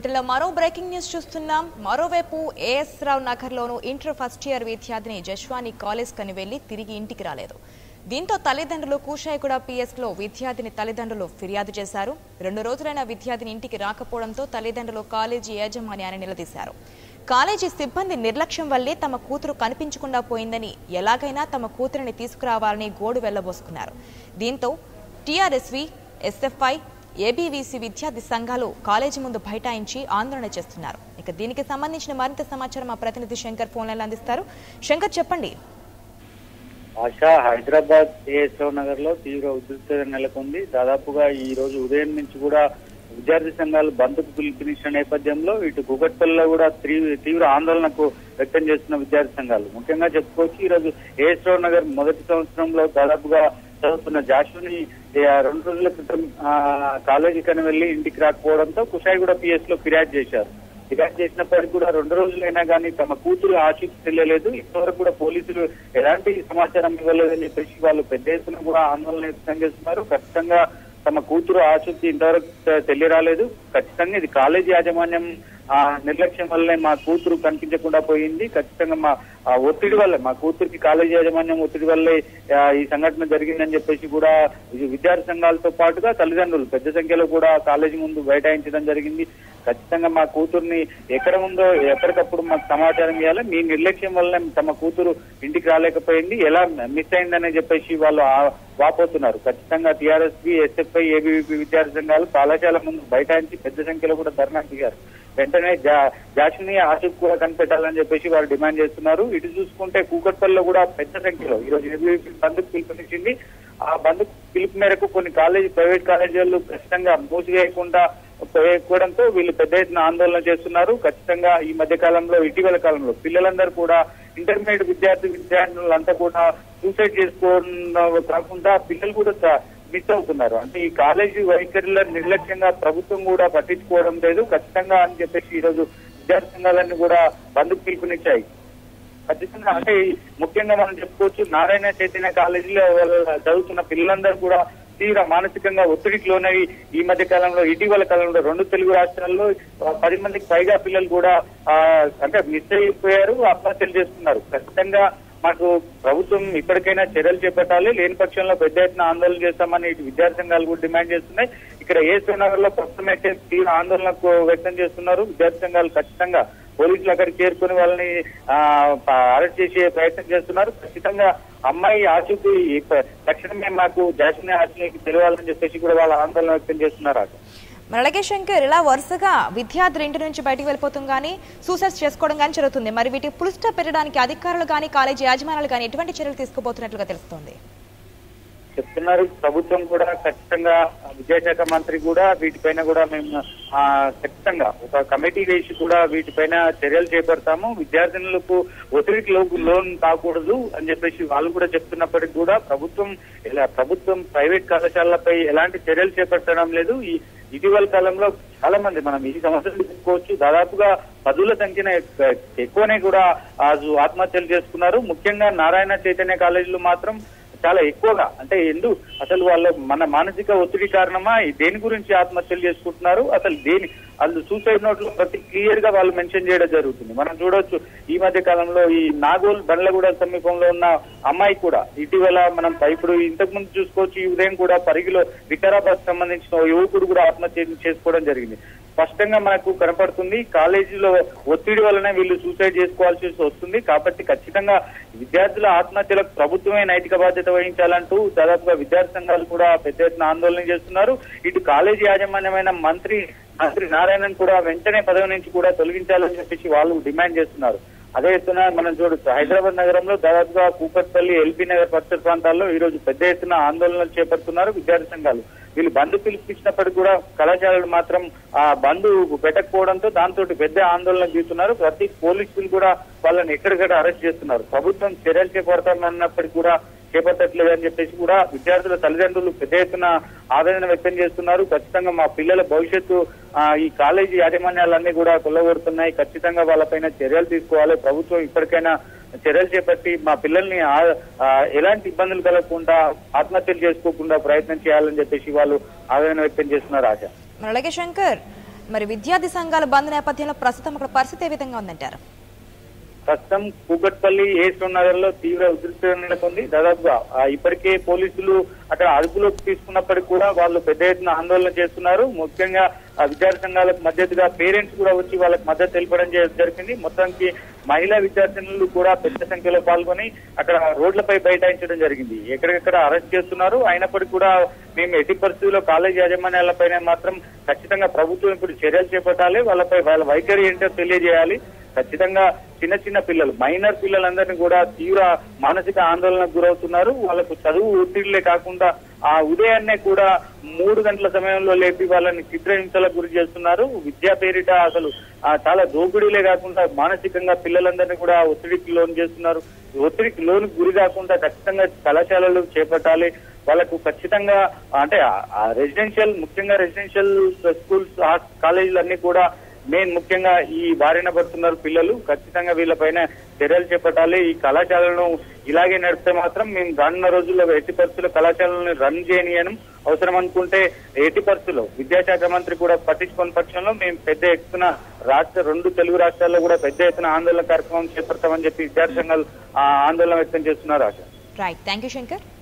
బులెటిన్లో మరో breaking news చూస్తున్నాం మరోవైపు ఏఎస్ రావు నగర్లోను ఇంటర్ ఫస్ట్ ఇయర్ విద్యార్థిని జశ్వాని కాలేజ్ కని వెళ్లి తిరిగి ఇంటికి రాలేదు దీంతో తల్లిదండ్రులు కూషాయిగూడ పిఎస్లో విద్యార్థిని తల్లిదండ్రులు ఫిర్యాదు చేశారు రెండు రోజులైన విద్యార్థిని ఇంటికి రాకపోవడంతో తల్లిదండ్రులు కాలేజీ యాజమాన్యాన్ని నిలదీశారు కాలేజీ సిబ్బంది నిర్లక్ష్యం వల్లే తమ కూతురు కనిపించకుండా పోయిందని ఎలాగైనా తమ కూతురిని తీసుకురావాలని గోడు వెళ్లబోసుకున్నారు దీంతో టీఆర్ఎస్వి ఎస్ఎఫ్ఐ ఏబీవీసీ విద్యార్థి సంఘాలు కాలేజీ ముందు బైఠాయించి ఆందోళన చేస్తున్నారు ఇక దీనికి సంబంధించిన మరింత సమాచారం మా ప్రతినిధి శంకర్ ఫోన్ లైన్లో అందిస్తారు శంకర్ చెప్పండి ఆశ హైదరాబాద్ ఏఎస్ఓ నగర్ లో తీవ్ర ఉద్రిక్తత నెలకొంది దాదాపుగా ఈ రోజు ఉదయం నుంచి కూడా విద్యార్థి సంఘాలు బంద్కు పిలుపునిచ్చిన నేపథ్యంలో ఇటు కూకట్పల్లిలో కూడా తీవ్ర తీవ్ర ఆందోళనకు వ్యక్తం చేస్తున్న విద్యార్థి సంఘాలు ముఖ్యంగా చెప్పుకోవచ్చు ఈ రోజు ఏఎస్ఓ నగర్ మొదటి సంవత్సరంలో దాదాపుగా చదువుతున్న జాషుని ఆ, రెండు రోజుల క్రితం ఆ, కాలేజీ కని వెళ్లి ఇంటికి రాకపోవడంతో కుషాయిగూడ పిఎస్ లో ఫిర్యాదు చేశారు ఫిర్యాదు చేసినప్పటికీ కూడా రెండు రోజులైనా కానీ తమ కూతురు ఆచూకీ తెలియలేదు ఇంతవరకు కూడా పోలీసులు ఎలాంటి సమాచారం ఇవ్వలేదని చెప్పేసి వాళ్ళు పెద్ద ఎత్తున కూడా ఆందోళన వ్యక్తం చేస్తున్నారు ఖచ్చితంగా తమ కూతురు ఆచూకీ ఇంతవరకు తె- తెలియరాలేదు ఖచ్చితంగా ఇది కాలేజీ యాజమాన్యం ఆ నిర్లక్ష్యం వల్లే మా కూతురు కనిపించకుండా పోయింది ఖచ్చితంగా మా ఆ ఒత్తిడి వల్లే మా కూతురికి కాలేజీ యాజమాన్యం ఒత్తిడి వల్లే ఆ, ఈ సంఘటన జరిగిందని చెప్పేసి కూడా ఇది విద్యార్థి సంఘాలతో పాటుగా తల్లిదండ్రులు పెద్ద సంఖ్యలో కూడా కాలేజీ ముందు బైఠాయించడం జరిగింది ఖచ్చితంగా మా కూతుర్ని ఎక్కడ ఉందో ఎప్పటికప్పుడు మాకు సమాచారం ఇవ్వాలి మీ నిర్లక్ష్యం వల్ల తమ కూతురు ఇంటికి రాలేకపోయింది ఎలా మిస్ అయిందని చెప్పేసి వాళ్ళు ఆ- వాపోతున్నారు ఖచ్చితంగా టీఆర్ఎస్పీ ఎస్ఎఫ్ఐ ఏబీవీపీ విద్యార్థి సంఘాలు కళాశాల ముందు బైఠాయించి పెద్ద సంఖ్యలో కూడా ధర్నా దిగారు వెంటనే జా- జాషుని ఆశకు కూడా కనిపెట్టాలని చెప్పేసి వారు డిమాండ్ చేస్తున్నారు ఇటు చూసుకుంటే కూకట్పల్లిలో కూడా పెద్ద సంఖ్యలో ఈ రోజు ఏబీవీపీ బంద్కు పిలుపునిచ్చింది ఆ బంద్ పిలుపు మేరకు కొన్ని కాలేజీ ప్రైవేట్ కాలేజీలు ఖచ్చితంగా మూసివేయకుండా వేయకపోవడంతో వీళ్ళు పెద్ద ఎత్తున ఆందోళన చేస్తున్నారు ఖచ్చితంగా ఈ మధ్య కాలంలో ఇటీవల కాలంలో పిల్లలందరూ కూడా ఇంటర్మీడియట్ విద్యార్థి విద్యార్థులంతా కూడా సూసైడ్ చేసుకోవడం కాకుండా పిల్లలు కూడా చ- మిస్ అవుతున్నారు అంటే ఈ కాలేజీ వైఖరిలో నిర్లక్ష్యంగా ప్రభుత్వం కూడా పట్టించుకోవడం లేదు ఖచ్చితంగా అని చెప్పేసి ఈ రోజు విద్యార్థి సంఘాలన్నీ కూడా బంధుకు పిలుపునిచ్చాయి ఖచ్చితంగా అంటే ఈ ముఖ్యంగా మనం చెప్పుకోవచ్చు నారాయణ చైతన్య కాలేజీలో వాళ్ళు చదువుతున్న పిల్లలందరూ కూడా తీవ్ర మానసికంగా ఒత్తిడికి లోనవి ఈ మధ్య కాలంలో ఇటీవల కాలంలో రెండు తెలుగు రాష్ట్రాల్లో ఆ, పది మందికి పైగా పిల్లలు కూడా ఆ, అంటే మిస్ అయిపోయారు ఆత్మహత్యలు చేస్తున్నారు ఖచ్చితంగా మాకు ప్రభుత్వం ఇప్పటికైనా చర్యలు చేపట్టాలి లేని పక్షంలో పెద్ద ఎత్తున ఆందోళన చేస్తామని ఇటు విద్యార్థి సంఘాలు కూడా డిమాండ్ చేస్తున్నాయి ఇక్కడ ఏ నగర్ లో ప్రస్తుతం అయితే తీవ్ర ఆందోళనకు వ్యక్తం చేస్తున్నారు విద్యార్థి సంఘాలు ఖచ్చితంగా పోలీసులు అక్కడికి చేరుకుని వాళ్ళని ఆ, ప- అరెస్ట్ చేసే ప్రయత్నం చేస్తున్నారు ఖచ్చితంగా అమ్మాయి ఆచూకీ ప- తక్షణమే మాకు జాస్మిన్ ఆచూకీ తెలియాలని చెప్పేసి కూడా వాళ్ళ ఆందోళన వ్యక్తం చేస్తున్నారు అక్కడ మరి అలాగే శంకర్ ఇలా వరుసగా విద్యార్థులు ఇంటి నుంచి బయటికి వెళ్ళిపోతాం కానీ సూసైడ్స్ చేసుకోవడం కానీ జరుగుతుంది మరి వీటికి పులిస్టా పెట్టడానికి అధికారులు కానీ కాలేజీ యాజమాన్యాలు కానీ ఎటువంటి చర్యలు తీసుకోబోతున్నట్లుగా తెలుస్తోంది చెప్తున్నారు ప్రభుత్వం కూడా ఖచ్చితంగా విద్యాశాఖ మంత్రి కూడా వీటిపైన కూడా మేము ఆ, ఖచ్చితంగా ఒక కమిటీ వేసి కూడా వీటిపైన చర్యలు చేపడతాము విద్యార్థినులకు ఒత్తిడికి లో- లోన్ కాకూడదు అని చెప్పేసి వాళ్ళు కూడా చెప్తున్నప్పటికీ కూడా ప్రభుత్వం ఇలా ప్రభుత్వం ప్రైవేట్ కళాశాలలపై ఎలాంటి చర్యలు చేపట్టడం లేదు ఈ ఇటీవల కాలంలో చాలా మంది మనం ఈ సంవత్సరం చెప్పుకోవచ్చు దాదాపుగా పదుల సంఖ్యన ఎక్- ఎక్కువనే కూడా ఆ ఆత్మహత్యలు చేసుకున్నారు ముఖ్యంగా నారాయణ చైతన్య కాలేజీలో మాత్రం చాలా ఎక్కువగా అంటే ఎందు అసలు వాళ్ళ మన మానసిక ఒత్తిడి కారణమా ఈ దేని గురించి ఆత్మహత్యలు చేసుకుంటున్నారు అసలు దేని వాళ్ళు సూసైడ్ నోట్ లో ప్రతి క్లియర్ గా వాళ్ళు మెన్షన్ చేయడం జరుగుతుంది మనం చూడొచ్చు ఈ మధ్య కాలంలో ఈ నాగోల్ బండ్లగూడ సమీపంలో ఉన్న అమ్మాయి కూడా ఇటీవల మనం ఇప్పుడు ఇంతకు ముందు చూసుకోవచ్చు ఈ ఉదయం కూడా పరిగిలో వికారాబాద్ సంబంధించిన ఓ యువకుడు కూడా ఆత్మహత్య చేసుకోవడం జరిగింది స్పష్టంగా మనకు కనపడుతుంది కాలేజీలో ఒత్తిడి వలన వీళ్ళు సూసైడ్ చేసుకోవాల్సి వస్తుంది కాబట్టి ఖచ్చితంగా విద్యార్థుల ఆత్మహత్యలకు ప్రభుత్వమే నైతిక బాధ్యత వహించాలంటూ దాదాపుగా విద్యార్థి సంఘాలు కూడా పెద్ద ఎత్తున ఆందోళన చేస్తున్నారు ఇటు కాలేజీ యాజమాన్యమైన మంత్రి మంత్రి నారాయణన్ కూడా వెంటనే పదవి నుంచి కూడా తొలగించాలని చెప్పేసి వాళ్ళు డిమాండ్ చేస్తున్నారు అదే ఎత్తున మనం చూడొచ్చు హైదరాబాద్ నగరంలో దాదాపుగా కూకట్పల్లి ఎల్బీ నగర్ పరిసర ప్రాంతాల్లో ఈ రోజు పెద్ద ఎత్తున ఆందోళనలు చేపడుతున్నారు విద్యార్థి సంఘాలు వీళ్ళు బంద్ పిలిపించినప్పటికీ కూడా కళాశాలలు మాత్రం ఆ బంద్ పెట్టకపోవడంతో దాంతో పెద్ద ఆందోళన దిగుతున్నారు ప్రతి పోలీసులు కూడా వాళ్ళని ఎక్కడికక్కడ అరెస్ట్ చేస్తున్నారు ప్రభుత్వం చర్యలు చేపడతామన్నప్పటికీ కూడా చేపట్టట్లేదు అని చెప్పేసి కూడా విద్యార్థుల తల్లిదండ్రులు పెద్ద ఎత్తున ఆవేదన వ్యక్తం చేస్తున్నారు ఖచ్చితంగా మా పిల్లల భవిష్యత్తు ఆ, ఈ కాలేజీ యాజమాన్యాలన్నీ కూడా కొల్లగొడుతున్నాయి ఖచ్చితంగా వాళ్ళపైన చర్యలు తీసుకోవాలి ప్రభుత్వం ఇప్పటికైనా చర్యలు చేపట్టి మా పిల్లల్ని ఆ- ఆ, ఎలాంటి ఇబ్బందులు కలగకుండా ఆత్మహత్యలు చేసుకోకుండా ప్రయత్నం చేయాలని చెప్పేసి వాళ్ళు ఆవేదన వ్యక్తం చేస్తున్నారు ఆశ మరి అలాగే శంకర్ మరి విద్యార్థి సంఘాల బంద్ నేపథ్యంలో ప్రస్తుతం అక్కడ పరిస్థితి ఏ విధంగా ఉందంటారు ప్రస్తుతం కూకట్పల్లి ఏశ్వర్ నగర్ లో తీవ్ర ఉధృత నెలకొంది దాదాపుగా ఆ, ఇప్పటికే పోలీసులు అక్కడ అదుపులోకి తీసుకున్నప్పటికీ కూడా వాళ్ళు పెద్ద ఎత్తున ఆందోళన చేస్తున్నారు ముఖ్యంగా ఆ విద్యార్థి సంఘాలకు మద్దతుగా పేరెంట్స్ కూడా వచ్చి వాళ్ళకి మద్దతు తెలపడం జే- జరిగింది మొత్తానికి మహిళా విద్యార్థినులు కూడా పెద్ద సంఖ్యలో పాల్గొని అక్కడ రోడ్లపై బైఠాయించడం జరిగింది ఎక్కడికెక్కడ అరెస్ట్ చేస్తున్నారు అయినప్పటికీ కూడా మేము ఎట్టి పరిస్థితుల్లో కాలేజీ యాజమాన్యాలపైన మాత్రం ఖచ్చితంగా ప్రభుత్వం ఇప్పుడు చర్యలు చేపట్టాలి వాళ్ళపై వాళ్ళ వైఖరి ఏంటో తెలియజేయాలి ఖచ్చితంగా చిన్న చిన్న పిల్లలు మైనర్ పిల్లలందరినీ కూడా తీవ్ర మానసిక ఆందోళనకు గురవుతున్నారు వాళ్ళకు చదువు ఒత్తిడిలే కాకుండా ఆ ఉదయాన్నే కూడా మూడు గంటల సమయంలో లేపి వాళ్ళని చిత్రహింసలకు గురి చేస్తున్నారు విద్యా పేరిట అసలు ఆ, చాలా దోపిడీలే కాకుండా మానసికంగా పిల్లలందరినీ కూడా ఒత్తిడికి లోన్ చేస్తున్నారు ఒత్తిడికి లోన్ గురి కాకుండా ఖచ్చితంగా కళాశాలలు చేపట్టాలి వాళ్ళకు ఖచ్చితంగా అంటే రెసిడెన్షియల్ ముఖ్యంగా రెసిడెన్షియల్ స్కూల్స్ కాలేజీలు అన్ని కూడా మెయిన్ ముఖ్యంగా ఈ బారిన పడుతున్నారు పిల్లలు ఖచ్చితంగా వీళ్ళపైన చర్యలు చేపట్టాలి ఈ కళాశాలను ఇలాగే నడిపితే మాత్రం మేము రానున్న రోజుల్లో ఎట్టి పరిస్థితుల్లో కళాశాలను రన్ చేయనియను అవసరం అనుకుంటే ఎట్టి పరిస్థితుల్లో విద్యాశాఖ మంత్రి కూడా పట్టించుకున్న పక్షంలో మేము పెద్ద ఎత్తున రాష్ట్ర రెండు తెలుగు రాష్ట్రాల్లో కూడా పెద్ద ఎత్తున ఆందోళన కార్యక్రమం చేపడతామని చెప్పి విద్యార్థి సంఘాలు ఆ, ఆందోళన వ్యక్తం చేస్తున్నారు ఆశ రైట్ థ్యాంక్ యూ శంకర్